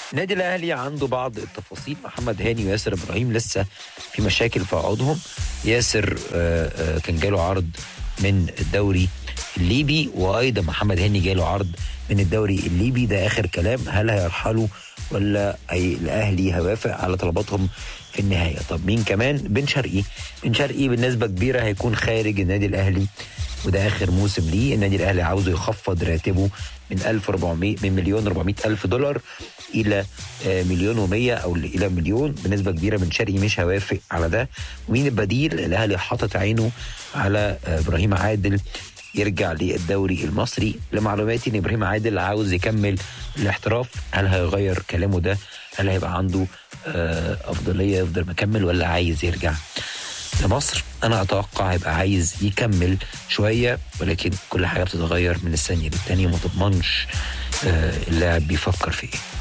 النادي الاهلي عنده بعض التفاصيل محمد هاني وياسر ابراهيم لسه في مشاكل في عقودهم ياسر آه، آه، كان جاله عرض من الدوري الليبي وايضا محمد هاني جاله عرض من الدوري الليبي ده اخر كلام هل هيرحلوا ولا أي الاهلي هيوافق على طلباتهم في النهايه طب مين كمان بن شرقي بن شرقي بنسبه كبيره هيكون خارج النادي الاهلي وده اخر موسم ليه النادي الاهلي عاوزه يخفض راتبه من 1400 من مليون 400 الف دولار الى آه، مليون و100 او الى مليون بنسبه كبيره بن شرقي مش هيوافق على ده ومين البديل الاهلي حاطط عينه على آه، ابراهيم عادل يرجع للدوري المصري لمعلوماتي ان ابراهيم عادل عاوز يكمل الاحتراف هل هيغير كلامه ده هل هيبقى عنده آه، افضليه يفضل مكمل ولا عايز يرجع لمصر انا اتوقع هيبقى عايز يكمل شويه ولكن كل حاجه بتتغير من الثانيه للتانيه ما تضمنش آه، اللاعب بيفكر في ايه